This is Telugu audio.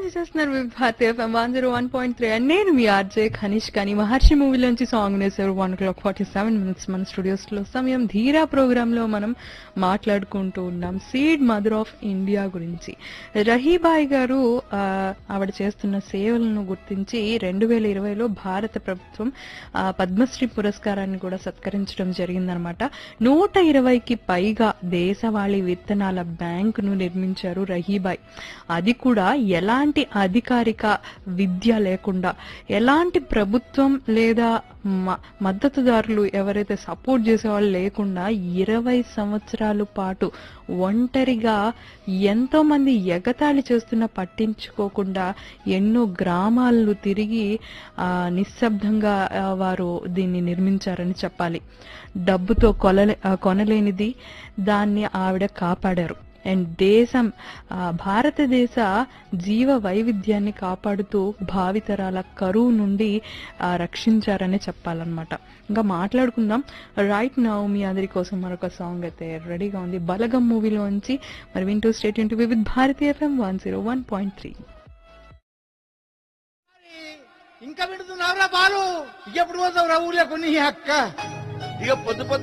ఎంజాయ్ చేస్తున్నారు విభాతి FM one zero one point three and నేను మీ ఆర్జే ఖనిష్ కానీ మహర్షి మూవీలోంచి సాంగ్ వేసారు one o'clock forty seven minutes మన స్టూడియోస్ లో సమయం ధీరా ప్రోగ్రామ్ లో మనం మాట్లాడుకుంటూ ఉన్నాం సీడ్ మదర్ ఆఫ్ ఇండియా గురించి రహీబాయి గారు ఆ, ఆవిడ చేస్తున్న సేవలను గుర్తించి రెండు వేల ఇరవైలో భారత ప్రభుత్వం ఆ, పద్మశ్రీ పురస్కారాన్ని కూడా సత్కరించడం జరిగిందనమాట నూట ఇరవైకి పైగా దేశవాళీ విత్తనాల బ్యాంకును నిర్మించారు రహీబాయ్ అది కూడా ఎలాంటి అధికారిక విద్య లేకుండా ఎలాంటి ప్రభుత్వం లేదా మ- మద్దతుదారులు ఎవరైతే సపోర్ట్ చేసేవాళ్ళు లేకుండా ఇరవై సంవత్సరాల పాటు ఒంటరిగా ఎంతో మంది ఎగతాళి చేస్తున్నా పట్టించుకోకుండా ఎన్నో గ్రామాలను తిరిగి ఆ, నిశ్శబ్దంగా ఆ, వారు దీన్ని నిర్మించారని చెప్పాలి డబ్బుతో కొలలే ఆ, కొనలేనిది దాన్ని ఆవిడ కాపాడారు అండ్ దేశం ఆ, భారతదేశ జీవ వైవిధ్యాన్ని కాపాడుతూ భావితరాల కరువు నుండి ఆ, రక్షించారనే చెప్పాలన్నమాట ఇంకా మాట్లాడుకుందాం రైట్ నౌ మీ అందరి కోసం మరొక సాంగ్ అయితే రెడీగా ఉంది బలగం మూవీలోంచి మరి వింటూ stay into with Bharatiya FM one zero one point three ఇంకా పెడుతున్నావురా బాలు ఎప్పుడు పోతావురా ఊర్లో కొన్ని అక్క ఇక పొద్దు పొద్దు